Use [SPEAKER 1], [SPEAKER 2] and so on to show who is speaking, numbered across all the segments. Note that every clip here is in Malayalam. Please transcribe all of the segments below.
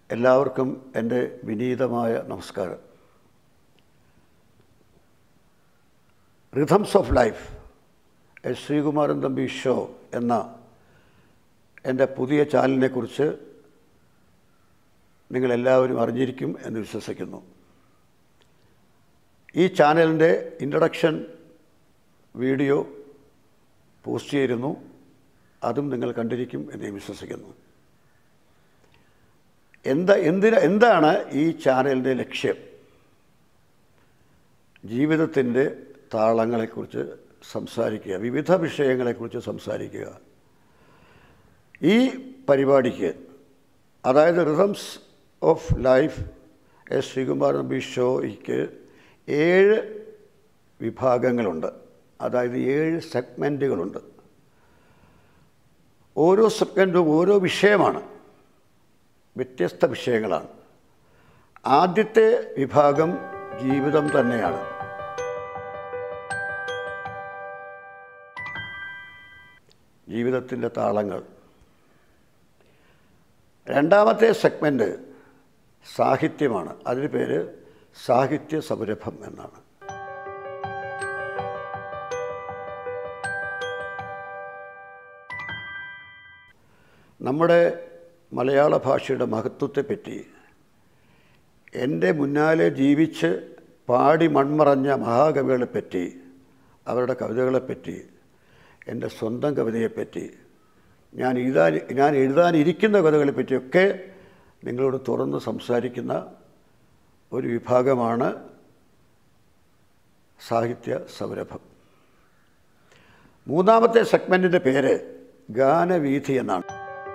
[SPEAKER 1] എല്ലാവർക്കും എൻ്റെ വിനീതമായ നമസ്കാരം rhythms of life S Sreekumaran Thampi show എന്ന എൻ്റെ പുതിയ ചാനലിനെക്കുറിച്ച് നിങ്ങളെല്ലാവരും അറിഞ്ഞിരിക്കും എന്ന് വിശ്വസിക്കുന്നു ഈ ചാനലിൻ്റെ ഇൻട്രഡക്ഷൻ വീഡിയോ പോസ്റ്റ് ചെയ്തിരുന്നു അതും നിങ്ങൾ കണ്ടിരിക്കും എന്ന് ഞാൻ വിശ്വസിക്കുന്നു എന്താ എന്തിന് എന്താണ് ഈ ചാനലിൻ്റെ ലക്ഷ്യം ജീവിതത്തിൻ്റെ താളങ്ങളെക്കുറിച്ച് സംസാരിക്കുക വിവിധ വിഷയങ്ങളെക്കുറിച്ച് സംസാരിക്കുക ഈ പരിപാടിക്ക് അതായത് rhythms of life S Sreekumar Nambi ഷോയ്ക്ക് ഏഴ് വിഭാഗങ്ങളുണ്ട് അതായത് ഏഴ് സെഗ്മെൻറ്റുകളുണ്ട് ഓരോ സെഗ്മെൻറ്റും ഓരോ വിഷയമാണ് വ്യത്യസ്ത വിഷയങ്ങളാണ് ആദ്യത്തെ വിഭാഗം ജീവിതം തന്നെയാണ് ജീവിതത്തിൻ്റെ താളങ്ങൾ രണ്ടാമത്തെ സെഗ്മെൻറ്റ് സാഹിത്യമാണ് അതിന് പേര് സാഹിത്യ സംരംഭം എന്നാണ് നമ്മുടെ മലയാള ഭാഷയുടെ മഹത്വത്തെപ്പറ്റി എൻ്റെ മുന്നാലെ ജീവിച്ച് പാടി മൺമറഞ്ഞ മഹാകവികളെപ്പറ്റി അവരുടെ കവിതകളെപ്പറ്റി എൻ്റെ സ്വന്തം കവിതയെപ്പറ്റി ഞാൻ എഴുതാൻ ഞാൻ എഴുതാനിരിക്കുന്ന കവിതകളെപ്പറ്റിയൊക്കെ നിങ്ങളോട് തുറന്ന് സംസാരിക്കുന്ന ഒരു വിഭാഗമാണ് സാഹിത്യ സംരംഭം മൂന്നാമത്തെ സെഗ്മെൻറ്റിൻ്റെ പേര് ഗാനവീഥി എന്നാണ്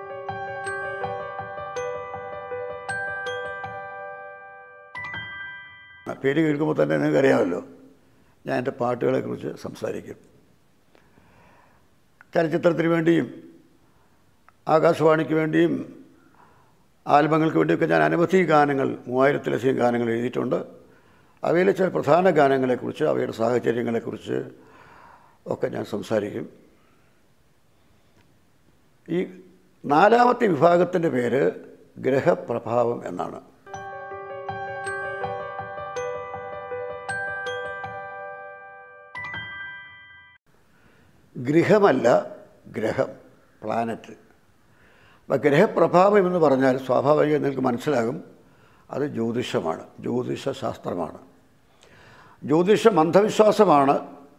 [SPEAKER 1] പേര് കേൾക്കുമ്പോൾ തന്നെ നിങ്ങൾക്ക് അറിയാമല്ലോ ഞാൻ എൻ്റെ പാട്ടുകളെക്കുറിച്ച് സംസാരിക്കും ചലച്ചിത്രത്തിന് വേണ്ടിയും ആകാശവാണിക്ക് വേണ്ടിയും ആൽബങ്ങൾക്ക് വേണ്ടിയൊക്കെ ഞാൻ അനവധി ഗാനങ്ങൾ മൂവായിരത്തിലധികം ഗാനങ്ങൾ എഴുതിയിട്ടുണ്ട് അവയിലെ ചില പ്രധാന ഗാനങ്ങളെക്കുറിച്ച് അവയുടെ സാഹചര്യങ്ങളെക്കുറിച്ച് ഒക്കെ ഞാൻ സംസാരിക്കും ഈ നാലാമത്തെ വിഭാഗത്തിൻ്റെ പേര് ഗ്രഹപ്രഭാവം എന്നാണ് ഗൃഹമല്ല ഗ്രഹം പ്ലാനറ്റ് അപ്പോൾ ഗ്രഹപ്രഭാവം എന്ന് പറഞ്ഞാൽ സ്വാഭാവികം നിങ്ങൾക്ക് മനസ്സിലാകും അത് ജ്യോതിഷമാണ് ജ്യോതിഷ ശാസ്ത്രമാണ് ജ്യോതിഷം അന്ധവിശ്വാസമാണ്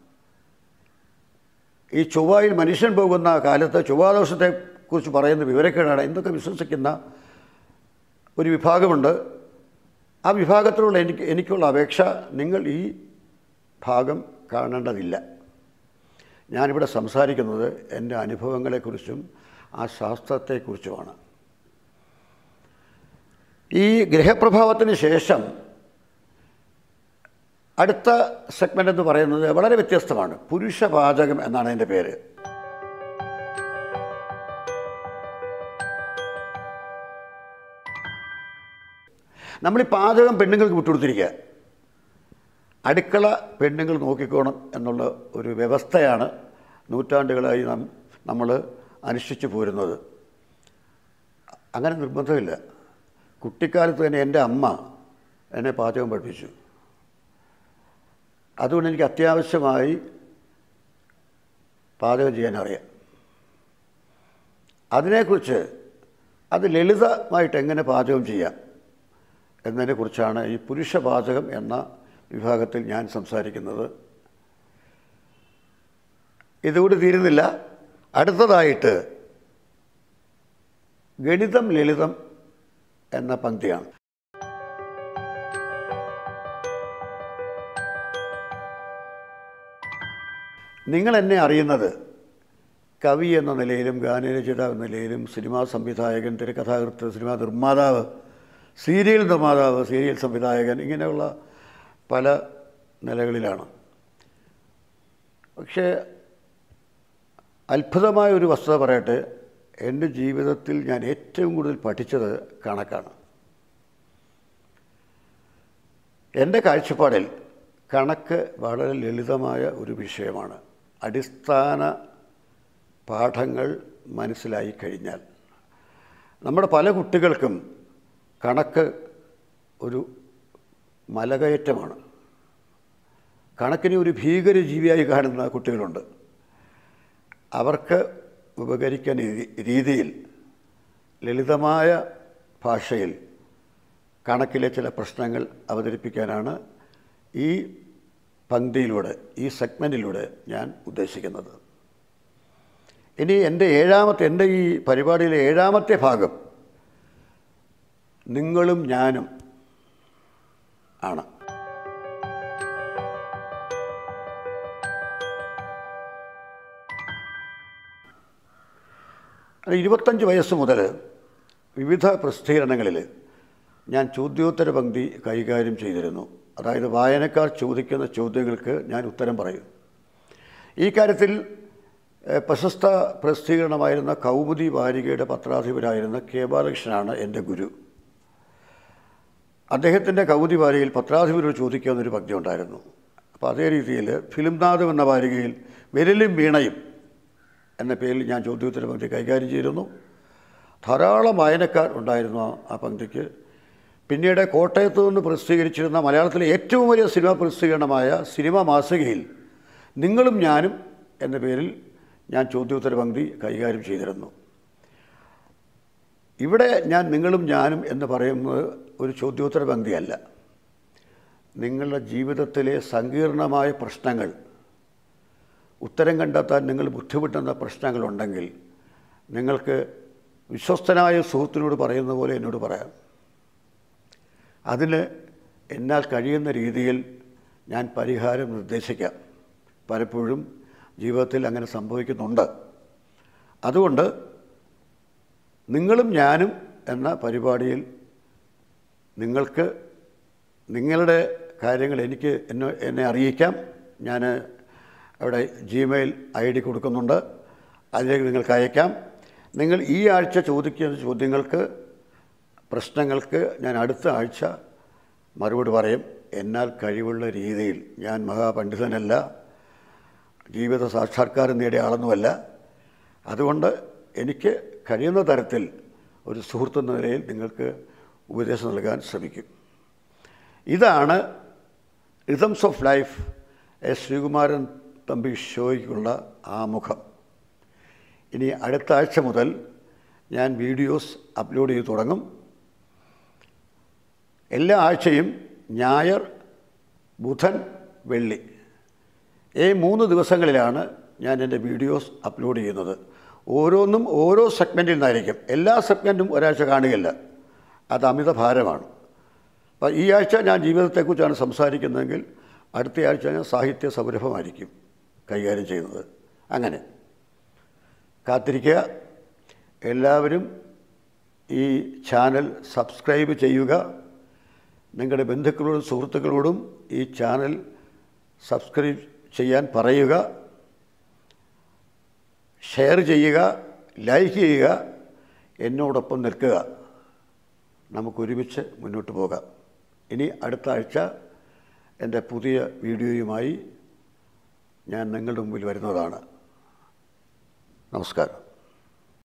[SPEAKER 1] ഈ ചൊവ്വയിൽ മനുഷ്യൻ പോകുന്ന കാലത്ത് ചൊവ്വാദോഷത്തെക്കുറിച്ച് പറയുന്ന വിവരക്കേടാണ് എന്തൊക്കെ വിശ്വസിക്കുന്ന ഒരു വിഭാഗമുണ്ട് ആ വിഭാഗത്തിലുള്ള എനിക്ക് എനിക്കുള്ള അപേക്ഷ നിങ്ങൾ ഈ ഭാഗം കാണേണ്ടതില്ല ഞാനിവിടെ സംസാരിക്കുന്നത് എൻ്റെ അനുഭവങ്ങളെക്കുറിച്ചും ആ ശാസ്ത്രത്തെക്കുറിച്ചുമാണ് ഈ ഗ്രഹപ്രഭാവത്തിന് ശേഷം അടുത്ത സെഗ്മെൻ്റ് എന്ന് പറയുന്നത് വളരെ വ്യത്യസ്തമാണ് പുരുഷപാചകം എന്നാണ് എൻ്റെ പേര് നമ്മൾ ഈ പാചകം പെണ്ണുങ്ങൾക്ക് വിട്ടുകൊടുത്തിരിക്കുക അടുക്കള പെണ്ണുങ്ങൾ നോക്കിക്കോണം എന്നുള്ള ഒരു വ്യവസ്ഥയാണ് നൂറ്റാണ്ടുകളായി നാം നമ്മൾ അനുഷ്ഠിച്ചു പോരുന്നത് അങ്ങനെ നിർബന്ധമില്ല കുട്ടിക്കാലത്ത് തന്നെ എൻ്റെ അമ്മ എന്നെ പാചകം പഠിപ്പിച്ചു അതുകൊണ്ട് എനിക്ക് അത്യാവശ്യമായി പാചകം ചെയ്യാൻ അറിയാം അതിനെക്കുറിച്ച് അത് ലളിതമായിട്ട് എങ്ങനെ പാചകം ചെയ്യാം എന്നതിനെക്കുറിച്ചാണ് ഈ പുരുഷ പാചകം എന്ന വിഭാഗത്തിൽ ഞാൻ സംസാരിക്കുന്നത് ഇതുകൂടി തീരുന്നില്ല അടുത്തതായിട്ട് ഗണിതം ലളിതം എന്ന പങ്ക്തിയാണ് നിങ്ങൾ എന്നെ അറിയുന്നത് കവി എന്ന നിലയിലും ഗാനരചയിതാവ് എന്ന നിലയിലും സിനിമാ സംവിധായകൻ തിരക്കഥാകൃത്ത് സിനിമാ നിർമ്മാതാവ് സീരിയൽ നിർമ്മാതാവ് സീരിയൽ സംവിധായകൻ ഇങ്ങനെയുള്ള പല നിലകളിലാണ് പക്ഷേ അത്ഭുതമായ ഒരു വസ്തുത പറയട്ടെ എൻ്റെ ജീവിതത്തിൽ ഞാൻ ഏറ്റവും കൂടുതൽ പഠിച്ചത് കണക്കാണ് എൻ്റെ കാഴ്ചപ്പാടിൽ കണക്ക് വളരെ ലളിതമായ ഒരു വിഷയമാണ് അടിസ്ഥാന പാഠങ്ങൾ മനസ്സിലായി കഴിഞ്ഞാൽ നമ്മുടെ പല കുട്ടികൾക്കും കണക്ക് ഒരു മലകയറ്റമാണ് കണക്കിനെ ഒരു ഭീകര ജീവിയായി കാണുന്ന കുട്ടികളുണ്ട് അവർക്ക് ഉപകരിക്കാൻ രീതി- രീതിയിൽ ലളിതമായ ഭാഷയിൽ കണക്കിലെ ചില പ്രശ്നങ്ങൾ അവതരിപ്പിക്കാനാണ് ഈ പങ്ക്തിയിലൂടെ ഈ സെഗ്മെൻറ്റിലൂടെ ഞാൻ ഉദ്ദേശിക്കുന്നത് ഇനി എൻ്റെ ഏഴാമത്തെ എൻ്റെ ഈ പരിപാടിയിലെ ഏഴാമത്തെ ഭാഗം നിങ്ങളും ഞാനും ആണ് അത് ഇരുപത്തഞ്ച് വയസ്സ് മുതൽ വിവിധ പ്രസിദ്ധീകരണങ്ങളിൽ ഞാൻ ചോദ്യോത്തര പങ്ക്തി കൈകാര്യം ചെയ്തിരുന്നു അതായത് വായനക്കാർ ചോദിക്കുന്ന ചോദ്യങ്ങൾക്ക് ഞാൻ ഉത്തരം പറയും ഈ കാര്യത്തിൽ ഏഹ്, പ്രശസ്ത പ്രസിദ്ധീകരണമായിരുന്ന കൗമുദി വാരികയുടെ പത്രാധിപരായിരുന്ന കെ ബാലകൃഷ്ണനാണ് എൻ്റെ ഗുരു അദ്ദേഹത്തിൻ്റെ കൗമുദി വാരികയിൽ പത്രാധിപരോട് ചോദിക്കാവുന്നൊരു പങ്ക്തി ഉണ്ടായിരുന്നു അപ്പോൾ അതേ രീതിയിൽ ഫിലിംനാഥം എന്ന വാരികയിൽ വിരലും വീണയും എന്ന പേരിൽ ഞാൻ ചോദ്യോത്തര പങ്ക്തി കൈകാര്യം ചെയ്തിരുന്നു ധാരാളം വായനക്കാർ ഉണ്ടായിരുന്നു ആ- ആ പങ്ക്തിക്ക് പിന്നീട് കോട്ടയത്ത് നിന്ന് പ്രസിദ്ധീകരിച്ചിരുന്ന മലയാളത്തിലെ ഏറ്റവും വലിയ സിനിമാ പ്രസിദ്ധീകരണമായ സിനിമ മാസികയിൽ നിങ്ങളും ഞാനും എന്ന പേരിൽ ഞാൻ ചോദ്യോത്തര പങ്ക്തി കൈകാര്യം ചെയ്തിരുന്നു ഇവിടെ ഞാൻ നിങ്ങളും ഞാനും എന്ന് പറയുന്നത് ഒരു ചോദ്യോത്തര പങ്ക്തിയല്ല നിങ്ങളുടെ ജീവിതത്തിലെ സങ്കീർണമായ പ്രശ്നങ്ങൾ ഉത്തരം കണ്ടെത്താൻ നിങ്ങൾ ബുദ്ധിമുട്ടുന്ന പ്രശ്നങ്ങളുണ്ടെങ്കിൽ നിങ്ങൾക്ക് വിശ്വസ്തനായ സുഹൃത്തിനോട് പറയുന്ന പോലെ എന്നോട് പറയാം അതിന് എന്നാൽ കഴിയുന്ന രീതിയിൽ ഞാൻ പരിഹാരം നിർദ്ദേശിക്കാം പലപ്പോഴും ജീവിതത്തിൽ അങ്ങനെ സംഭവിക്കുന്നുണ്ട് അതുകൊണ്ട് നിങ്ങളും ഞാനും എന്ന പരിപാടിയിൽ നിങ്ങൾക്ക് നിങ്ങളുടെ കാര്യങ്ങൾ എനിക്ക് എന്നെ എന്നെ അറിയിക്കാം ഞാൻ അവിടെ ജിമെയിൽ ഐ ഡി കൊടുക്കുന്നുണ്ട് അതിലേക്ക് നിങ്ങൾക്ക് അയക്കാം നിങ്ങൾ ഈ ആഴ്ച ചോദിക്കുന്ന ചോദ്യങ്ങൾക്ക് പ്രശ്നങ്ങൾക്ക് ഞാൻ അടുത്ത ആഴ്ച മറുപടി പറയും എന്നാൽ കഴിവുള്ള രീതിയിൽ ഞാൻ മഹാപണ്ഡിതനല്ല ജീവിത സാക്ഷാത്കാരം നേടിയ ആളൊന്നുമല്ല അതുകൊണ്ട് എനിക്ക് കഴിയുന്ന തരത്തിൽ ഒരു സുഹൃത്തെന്ന നിലയിൽ നിങ്ങൾക്ക് ഉപദേശം നൽകാൻ ശ്രമിക്കും ഇതാണ് rhythms of life S Sreekumaran Thampi ഷോയ്ക്കുള്ള ആമുഖം ഇനി അടുത്ത ആഴ്ച മുതൽ ഞാൻ വീഡിയോസ് അപ്ലോഡ് ചെയ്ത് തുടങ്ങും എല്ലാ ആഴ്ചയും ഞായർ ബുധൻ വെള്ളി ഈ മൂന്ന് ദിവസങ്ങളിലാണ് ഞാൻ എൻ്റെ വീഡിയോസ് അപ്ലോഡ് ചെയ്യുന്നത് ഓരോന്നും ഓരോ സെഗ്മെൻറ്റിൽ നിന്നായിരിക്കും എല്ലാ സെഗ്മെൻറ്റും ഒരാഴ്ച കാണുകയില്ല അത് അമിത ഭാരമാണ് അപ്പോൾ ഈ ആഴ്ച ഞാൻ ജീവിതത്തെക്കുറിച്ചാണ് സംസാരിക്കുന്നതെങ്കിൽ അടുത്ത ആഴ്ച ഞാൻ സാഹിത്യ സംരംഭമായിരിക്കും കൈകാര്യം ചെയ്യുന്നത് അങ്ങനെ കാത്തിരിക്കുക എല്ലാവരും ഈ ചാനൽ സബ്സ്ക്രൈബ് ചെയ്യുക നിങ്ങളുടെ ബന്ധുക്കളോടും സുഹൃത്തുക്കളോടും ഈ ചാനൽ സബ്സ്ക്രൈബ് ചെയ്യാൻ പറയുക ഷെയർ ചെയ്യുക ലൈക്ക് ചെയ്യുക എന്നോടൊപ്പം നിൽക്കുക നമുക്കൊരുമിച്ച് മുന്നോട്ട് പോകാം ഇനി അടുത്ത ആഴ്ച എൻ്റെ പുതിയ വീഡിയോയുമായി ഞാൻ നിങ്ങളുടെ മുമ്പിൽ വരുന്നതാണ് നമസ്കാരം